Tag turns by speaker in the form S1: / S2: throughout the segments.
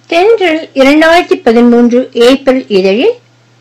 S1: தென்றல் இரண்டாயிரத்தி பதிமூன்று ஏப்ரல் இதழில்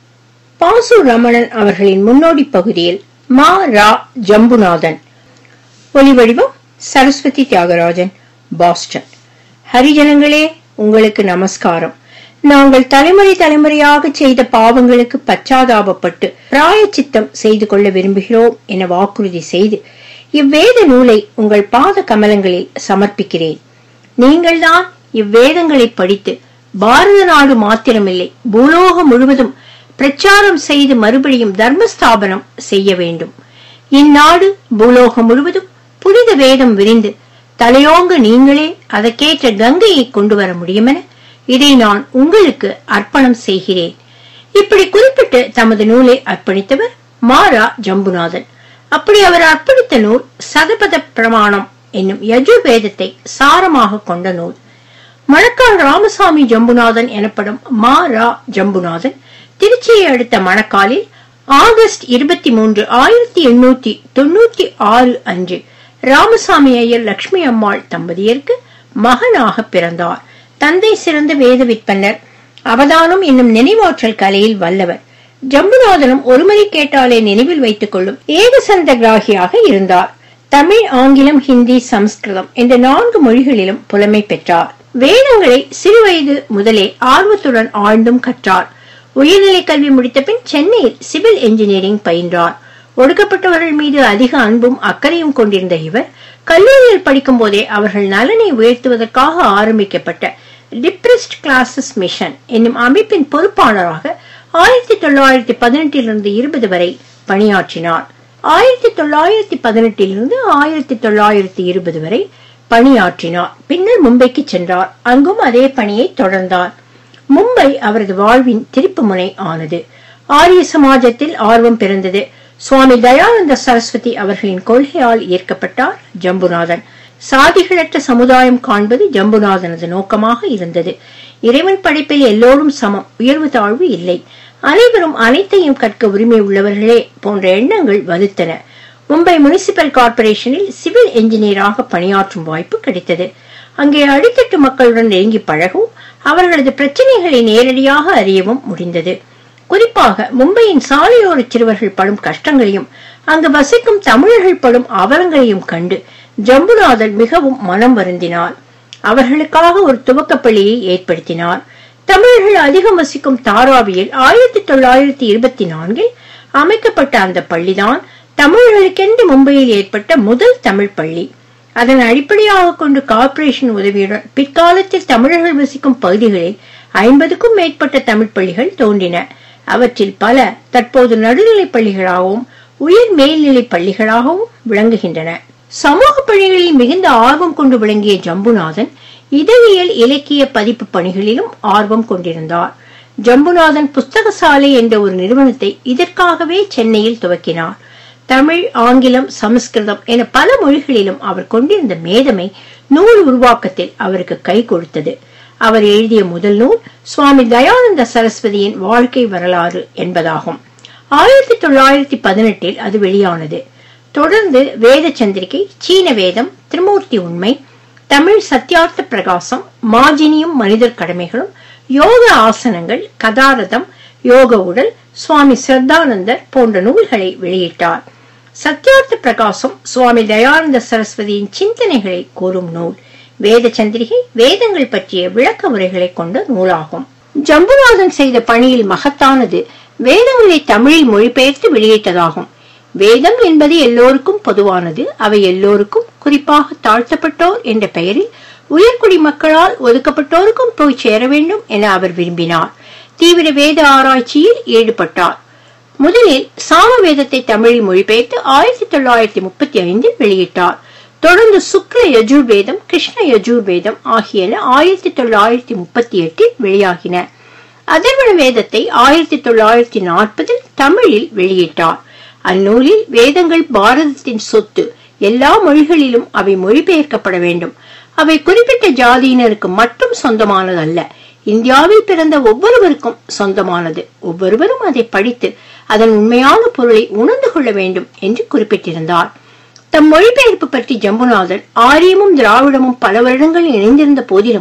S1: பாசு ரமணன் அவர்களின் முன்னோடி பகுதியில் மா ரா ஜம்புநாதன் ஒலிவடிவம் சரஸ்வதி தியாகராஜன் பாஸ்டன் ஹரிஜனங்களே உங்களுக்கு நமஸ்காரம் நாங்கள் தலைமுறை தலைமுறையாக செய்த பாவங்களுக்கு பச்சாதாபப்பட்டு பிராயச்சித்தம் செய்து கொள்ள விரும்புகிறோம் என வாக்குறுதி செய்து இவ்வேத நூலை உங்கள் பாத கமலங்களில் சமர்ப்பிக்கிறேன் நீங்கள்தான் இவ்வேதங்களை படித்து பாரத நாடு மாத்திரமில்லை பூலோகம் முழுவதும் பிரச்சாரம் செய்து மறுபடியும் தர்மஸ்தாபனம் செய்ய வேண்டும் இந்நாடு பூலோகம் முழுவதும் புனித வேதம் விரிந்து தலையோங்க நீங்களே அதற்கேற்ற கங்கையை கொண்டு வர முடியுமென இதை நான் உங்களுக்கு அர்ப்பணம் செய்கிறேன் இப்படி குறிப்பிட்டு தமது நூலை அர்ப்பணித்தவர் மாரா ஜம்புநாதன் அப்படி அவர் அர்ப்பணித்த நூல் சதபத பிரமாணம் என்னும் யஜுர்வேதத்தை சாரமாக கொண்ட நூல் மணக்கால் ராமசாமி ஜம்புநாதன் எனப்படும் மா ரா ஜம்புநாதன் திருச்சியை அடுத்த மணக்காலில் ஆகஸ்ட் இருபத்தி மூன்று ஆயிரத்தி எண்ணூத்தி தொண்ணூத்தி ஆறு அன்று ராமசாமி ஐயர் லட்சுமி அம்மாள் தம்பதியருக்கு மகனாக பிறந்தார் தந்தை சிறந்த வேத விற்பனர் அவதானம் என்னும் நினைவாற்றல் கலையில் வல்லவர் ஜம்புநாதனும் ஒருமுறை கேட்டாலே நினைவில் வைத்துக் கொள்ளும் ஏகசந்த கிராகியாக இருந்தார் தமிழ் ஆங்கிலம் ஹிந்தி சமஸ்கிருதம் என்ற நான்கு மொழிகளிலும் புலமை பெற்றார் வேதங்களை சிறுவயது முதலே ஆர்வத்துடன் ஆழ்ந்தும் கற்றார் உயர்நிலை கல்வி முடித்த பின் சென்னையில் சிவில் என்ஜினியரிங் பயின்றார் ஒடுக்கப்பட்டவர்கள் மீது அதிக அன்பும் அக்கறையும் கொண்டிருந்த இவர் கல்லூரியில் படிக்கும் போதே அவர்கள் நலனை உயர்த்துவதற்காக ஆரம்பிக்கப்பட்ட டிப்ரெஸ்ட் கிளாஸஸ் மிஷன் என்னும் அமைப்பின் பொறுப்பாளராக ஆயிரத்தி தொள்ளாயிரத்தி பதினெட்டிலிருந்து இருபது வரை பணியாற்றினார் ஆயிரத்தி தொள்ளாயிரத்தி பதினெட்டிலிருந்து ஆயிரத்தி தொள்ளாயிரத்தி இருபது வரை பணியாற்றினார் பின்னர் மும்பைக்கு சென்றார் அங்கும் அதே பணியை தொடர்ந்தார் மும்பை அவரது வாழ்வின் திருப்பு முனை ஆனது ஆரிய சமாஜத்தில் ஆர்வம் பிறந்தது சுவாமி தயானந்த சரஸ்வதி அவர்களின் கொள்கையால் ஈர்க்கப்பட்டார் ஜம்புநாதன் சாதிகளற்ற சமுதாயம் காண்பது ஜம்புநாதனது நோக்கமாக இருந்தது இறைவன் படைப்பில் எல்லோரும் சமம் உயர்வு தாழ்வு இல்லை அனைவரும் அனைத்தையும் கற்க உரிமை உள்ளவர்களே போன்ற எண்ணங்கள் வலுத்தன மும்பை முனிசிபல் கார்ப்பரேஷனில் சிவில் என்ஜினியராக பணியாற்றும் வாய்ப்பு கிடைத்தது அங்கே அடித்தட்டு மக்களுடன் நெருங்கி பழகவும் அவர்களது பிரச்சனைகளை நேரடியாக அறியவும் முடிந்தது குறிப்பாக மும்பையின் சாலையோர சிறுவர்கள் படும் கஷ்டங்களையும் அங்கு வசிக்கும் தமிழர்கள் படும் அவலங்களையும் கண்டு ஜம்புநாதன் மிகவும் மனம் வருந்தினார் அவர்களுக்காக ஒரு துவக்கப் பள்ளியை ஏற்படுத்தினார் தமிழர்கள் அதிகம் வசிக்கும் தாராவியில் ஆயிரத்தி தொள்ளாயிரத்தி இருபத்தி நான்கில் அமைக்கப்பட்ட அந்த பள்ளிதான் தமிழர்களுக்கென்று மும்பையில் ஏற்பட்ட முதல் தமிழ் பள்ளி அதன் அடிப்படையாக கொண்டு கார்ப்பரேஷன் உதவியுடன் பிற்காலத்தில் தமிழர்கள் வசிக்கும் பகுதிகளில் ஐம்பதுக்கும் மேற்பட்ட தமிழ் பள்ளிகள் தோன்றின அவற்றில் பல தற்போது நடுநிலைப் பள்ளிகளாகவும் உயர் மேல்நிலை பள்ளிகளாகவும் விளங்குகின்றன சமூக பணிகளில் மிகுந்த ஆர்வம் கொண்டு விளங்கிய ஜம்புநாதன் இதழியல் இலக்கிய பதிப்பு பணிகளிலும் ஆர்வம் கொண்டிருந்தார் ஜம்புநாதன் புஸ்தகசாலை என்ற ஒரு நிறுவனத்தை இதற்காகவே சென்னையில் துவக்கினார் தமிழ் ஆங்கிலம் சமஸ்கிருதம் என பல மொழிகளிலும் அவர் கொண்டிருந்த மேதமை நூல் உருவாக்கத்தில் அவருக்கு கை கொடுத்தது அவர் எழுதிய முதல் நூல் சுவாமி தயானந்த சரஸ்வதியின் வாழ்க்கை வரலாறு என்பதாகும் ஆயிரத்தி தொள்ளாயிரத்தி பதினெட்டில் அது வெளியானது தொடர்ந்து வேத சந்திரிகை சீன வேதம் திருமூர்த்தி உண்மை தமிழ் சத்தியார்த்த பிரகாசம் மாஜினியும் மனிதர் கடமைகளும் யோக ஆசனங்கள் கதாரதம் யோக உடல் சுவாமி சிரத்தானந்தர் போன்ற நூல்களை வெளியிட்டார் சத்தியார்த்த பிரகாசம் சுவாமி தயானந்த சரஸ்வதியின் சிந்தனைகளை கூறும் நூல் வேத சந்திரிகை வேதங்கள் பற்றிய விளக்க உரைகளை கொண்ட நூலாகும் ஜம்புநாதன் செய்த பணியில் மகத்தானது வேதங்களை தமிழில் மொழிபெயர்த்து வெளியிட்டதாகும் வேதம் என்பது எல்லோருக்கும் பொதுவானது அவை எல்லோருக்கும் குறிப்பாக தாழ்த்தப்பட்டோர் என்ற பெயரில் உயர்குடி மக்களால் ஒதுக்கப்பட்டோருக்கும் போய் சேர வேண்டும் என அவர் விரும்பினார் தீவிர வேத ஆராய்ச்சியில் ஈடுபட்டார் முதலில் சாம வேதத்தை தமிழில் மொழிபெயர்த்து ஆயிரத்தி தொள்ளாயிரத்தி முப்பத்தி ஐந்தில் வெளியிட்டார் தொடர்ந்து சுக்ல யஜுர்வேதம் கிருஷ்ண யஜுர்வேதம் ஆகியன ஆயிரத்தி தொள்ளாயிரத்தி முப்பத்தி எட்டில் வெளியாகின அதர்வண வேதத்தை ஆயிரத்தி தொள்ளாயிரத்தி நாற்பதில் தமிழில் வெளியிட்டார் அந்நூலில் வேதங்கள் பாரதத்தின் சொத்து எல்லா மொழிகளிலும் அவை மொழிபெயர்க்கப்பட வேண்டும் அவை குறிப்பிட்ட ஜாதியினருக்கு மட்டும் சொந்தமானதல்ல இந்தியாவில் பிறந்த ஒவ்வொருவருக்கும் சொந்தமானது ஒவ்வொருவரும் அதை படித்து அதன் உண்மையான பொருளை உணர்ந்து கொள்ள வேண்டும் என்று குறிப்பிட்டிருந்தார் தம் மொழிபெயர்ப்பு பற்றி ஜம்புநாதன் ஆரியமும் திராவிடமும் பல வருடங்கள் இணைந்திருந்த போதிலும்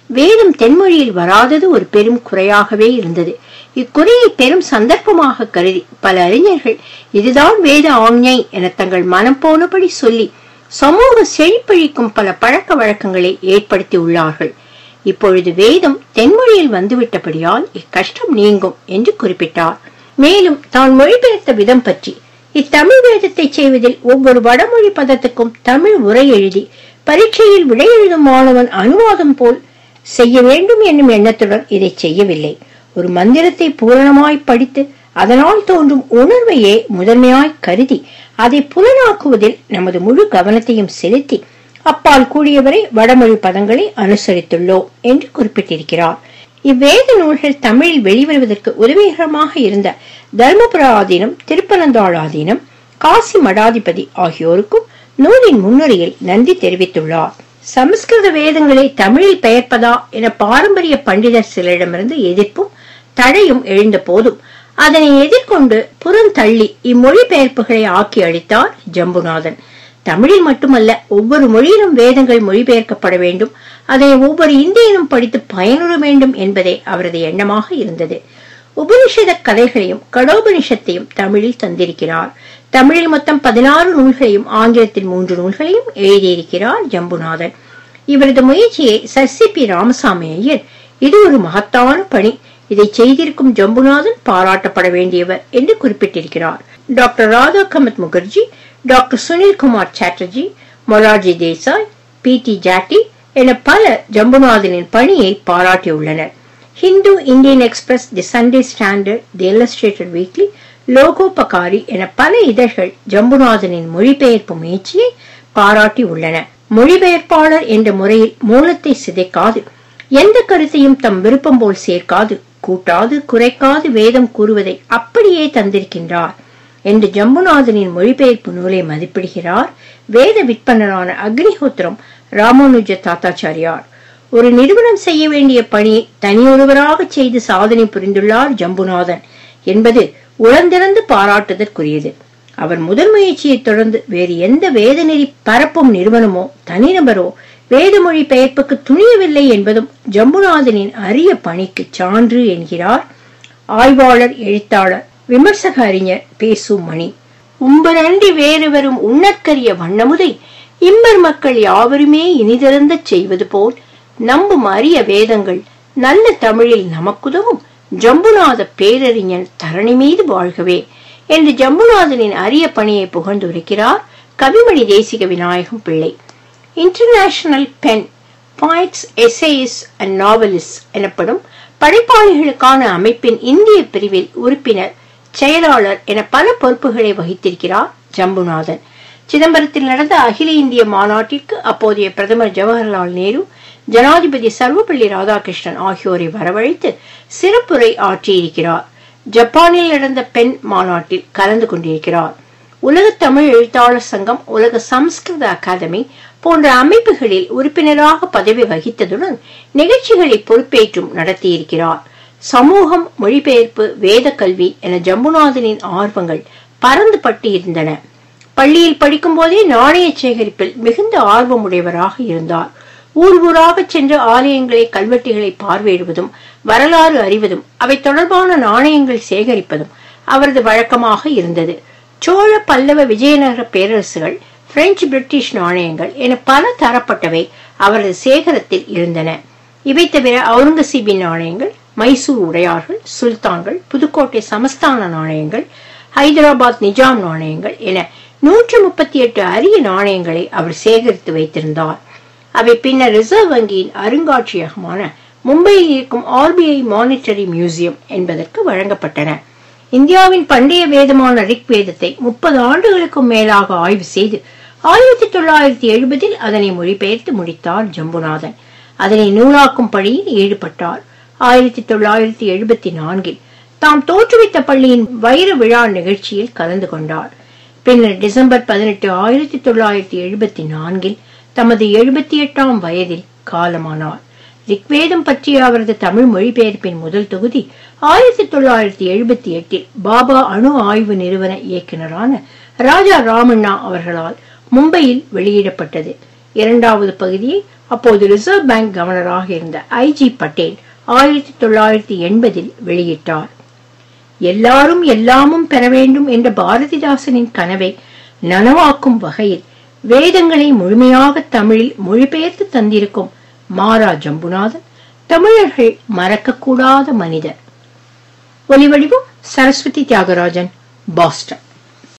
S1: வேதம் தென்மொழியில் வராதது ஒரு பெரும் குறையாகவே இருந்தது இக்குறையை பெரும் சந்தர்ப்பமாக கருதி பல அறிஞர்கள் இதுதான் வேத ஆஞ்ஞை என தங்கள் மனம் போனபடி சொல்லி சமூக செழிப்பழிக்கும் பல பழக்க வழக்கங்களை ஏற்படுத்தி உள்ளார்கள் இப்பொழுது வேதம் தென்மொழியில் வந்துவிட்டபடியால் இக்கஷ்டம் நீங்கும் என்று குறிப்பிட்டார் மேலும் தான் மொழிபெயர்த்த விதம் பற்றி இத்தமிழ் வேதத்தை செய்வதில் ஒவ்வொரு வடமொழி பதத்துக்கும் தமிழ் உரை எழுதி பரீட்சையில் விடை எழுதும் மாணவன் அனுவாதம் போல் செய்ய வேண்டும் என்னும் எண்ணத்துடன் இதை செய்யவில்லை ஒரு மந்திரத்தை பூரணமாய் படித்து அதனால் தோன்றும் உணர்வையே முதன்மையாய் கருதி அதை புலனாக்குவதில் நமது முழு கவனத்தையும் செலுத்தி அப்பால் கூடியவரை வடமொழி பதங்களை அனுசரித்துள்ளோம் என்று குறிப்பிட்டிருக்கிறார் இவ்வேத நூல்கள் தமிழில் வெளிவருவதற்கு உதவிகரமாக இருந்த தர்மபுர ஆதீனம் திருப்பனந்தாள் ஆதீனம் காசி மடாதிபதி ஆகியோருக்கும் நூலின் முன்னுரையில் நன்றி தெரிவித்துள்ளார் சமஸ்கிருத வேதங்களை தமிழில் பெயர்ப்பதா என பாரம்பரிய பண்டிதர் சிலரிடமிருந்து எதிர்ப்பும் தடையும் எழுந்த போதும் அதனை எதிர்கொண்டு புறந்தள்ளி இம்மொழி பெயர்ப்புகளை ஆக்கி அளித்தார் ஜம்புநாதன் தமிழில் மட்டுமல்ல ஒவ்வொரு மொழியிலும் வேதங்கள் மொழிபெயர்க்கப்பட வேண்டும் அதனை ஒவ்வொரு இந்தியனும் படித்து பயனுற வேண்டும் என்பதே அவரது எண்ணமாக இருந்தது உபனிஷத கதைகளையும் கடோபனிஷத்தையும் தமிழில் தந்திருக்கிறார் தமிழில் மொத்தம் பதினாறு நூல்களையும் ஆங்கிலத்தில் மூன்று நூல்களையும் எழுதியிருக்கிறார் ஜம்புநாதன் இவரது முயற்சியை sir C P Ramaswamy Iyer இது ஒரு மகத்தான பணி இதை செய்திருக்கும் ஜம்புநாதன் பாராட்டப்பட வேண்டியவர் என்று குறிப்பிட்டிருக்கிறார் doctor Radha Kamath Mukherjee doctor Sunilkumar Chatterjee Morarji Desai P D Jatti என பல ஜம்புநாதனின் பணியை பாராட்டியுள்ளனர் Hindu Indian Express the Sunday Standard the Illustrated Weekly Lokopakari என பல இதழ்கள் ஜம்புநாதனின் மொழிபெயர்ப்பு முயற்சியை பாராட்டி உள்ளன மொழிபெயர்ப்பாளர் என்ற முறையில் மூலத்தை சிதைக்காது எந்த கருத்தையும் தம் விருப்பம் போல் சேர்க்காது கூட்டாது குறைக்காது வேதம் கூறுவதை அப்படியே தந்திருக்கின்றார் என்று ஜம்புநாதனின் மொழிபெயர்ப்பு நூலை மதிப்பிடுகிறார் வேத விற்பனரான அக்னிஹோத்திரம் ராமானுஜ தாத்தாச்சாரியார் ஒரு நிறுவனம் செய்ய வேண்டிய பணியை தனியொருவராக செய்து சாதனை புரிந்துள்ளார் ஜம்புநாதன் என்பது உளந்திறந்து பாராட்டுதற்குரியது அவர் முதல் முயற்சியை தொடர்ந்து வேறு எந்த வேதநெறி பரப்பும் நிறுவனமோ தனிநபரோ வேதமொழி பெயர்ப்புக்கு துணியவில்லை என்பதும் ஜம்புநாதனின் அரிய பணிக்கு சான்று என்கிறார் ஆய்வாளர் எழுத்தாளர் விமர்சக அறிஞர் பேசும் மணி உம்பரண்டி வேறு வரும் உண்ணற்கரிய வண்ணமுதை இம்மர் மக்கள் யாவருமே இனிதிறந்த செய்வது போல் நம்பும் அரிய வேதங்கள் நல்ல தமிழில் நமக்குதவும் ஜம்புநாத பேரறிஞன் தரணி மீது வாழ்கவே என்று ஜம்புநாதனின் அரிய பணியை புகழ்ந்துரைக்கிறார் Kavimani Desika Vinayakam Pillai International PEN poets எஸ்ஏஎஸ் அண்ட் நாவலிஸ்ட் எனப்படும் படைப்பாளிகளுக்கான அமைப்பின் இந்திய பிரிவில் உறுப்பினர் செயலாளர் என பல பொறுப்புகளை வகித்திருக்கிறார் ஜம்புநாதன் சிதம்பரத்தில் நடந்த அகில இந்திய மாநாட்டிற்கு அப்போதைய பிரதமர் ஜவஹர்லால் நேரு ஜனாதிபதி சர்வப்பள்ளி ராதாகிருஷ்ணன் ஆகியோரை வரவழைத்து சிறப்புரை ஆற்றியிருக்கிறார் ஜப்பானில் நடந்த பெண் மாநாட்டில் கலந்து கொண்டிருக்கிறார் உலக தமிழ் எழுத்தாளர் சங்கம் உலக சமஸ்கிருத அகாதமி போன்ற அமைப்புகளில் உறுப்பினராக பதவி வகித்ததுடன் நிகழ்ச்சிகளை பொறுப்பேற்றும் நடத்தியிருக்கிறார் சமூகம் மொழிபெயர்ப்பு வேத கல்வி என ஜம்புநாதனின் ஆர்வங்கள் பறந்து பட்டு இருந்தன பள்ளியில் படிக்கும் போதே நாணய சேகரிப்பில் மிகுந்த ஆர்வமுடையவராக இருந்தார் ஊர் ஊராக சென்று ஆலயங்களை கல்வெட்டுகளை பார்வையிடுவதும் வரலாறு அறிவதும் அவை தொடர்பான நாணயங்கள் சேகரிப்பதும் அவரது வழக்கமாக இருந்தது சோழ பல்லவ விஜயநகர பேரரசுகள் பிரெஞ்சு பிரிட்டிஷ் நாணயங்கள் என பல தரப்பட்டவை அவரது சேகரத்தில் இருந்தன இவை தவிர அவுரங்கசீபின் நாணயங்கள் மைசூர் உடையார்கள் சுல்தான்கள் புதுக்கோட்டை சமஸ்தான நாணயங்கள் ஹைதராபாத் நிஜாம் நாணயங்கள் என நூற்று முப்பத்தி எட்டு அரிய நாணயங்களை அவர் சேகரித்து வைத்திருந்தார் அவை பின்னர் ரிசர்வ் வங்கியின் அருங்காட்சியகமான மும்பையில் இருக்கும் ஆர்பிஐ மானிட்டரி மியூசியம் என்பதற்கு வழங்கப்பட்டன இந்தியாவின் பண்டைய வேதமான ரிக் வேதத்தை முப்பது ஆண்டுகளுக்கும் மேலாக ஆய்வு செய்து ஆயிரத்தி தொள்ளாயிரத்தி எழுபதில் அதனை மொழிபெயர்த்து முடித்தார் ஜம்புநாதன் அதனை நூலாக்கும் பணியில் ஈடுபட்டார் ஆயிரத்தி தொள்ளாயிரத்தி எழுபத்தி நான்கில் தாம் தோற்றுவித்த பள்ளியின் வைர விழா நிகழ்ச்சியில் கலந்து கொண்டார் பின்னர் டிசம்பர் பதினெட்டு ஆயிரத்தி தொள்ளாயிரத்தி எழுபத்தி நான்கில் தமது எழுபத்தி எட்டாம் வயதில் காலமானார் ரிக்வேதம் பற்றிய அவரது தமிழ் மொழிபெயர்ப்பின் முதல் தொகுதி ஆயிரத்தி தொள்ளாயிரத்தி எழுபத்தி எட்டில் பாபா அணு ஆய்வு நிறுவன இயக்குநரான ராஜா ராமண்ணா அவர்களால் மும்பையில் வெளியிடப்பட்டது இரண்டாவது பகுதியை அப்போது ரிசர்வ் பேங்க் கவர்னராக இருந்த ஐஜி பட்டேல் ஆயிரத்தி தொள்ளாயிரத்தி எண்பதில் வெளியிட்டார் எல்லாரும் எல்லாமும் பெற வேண்டும் என்ற பாரதிதாசனின் கனவை நனவாக்கும் வகையில் வேதங்களை முழுமையாக தமிழில் மொழிபெயர்த்து தந்திருக்கும் மாரா ஜம்புநாதன் தமிழர்கள் மறக்கக்கூடாத மனிதர் ஒலிவடிவம் சரஸ்வதி தியாகராஜன் பாஸ்டன்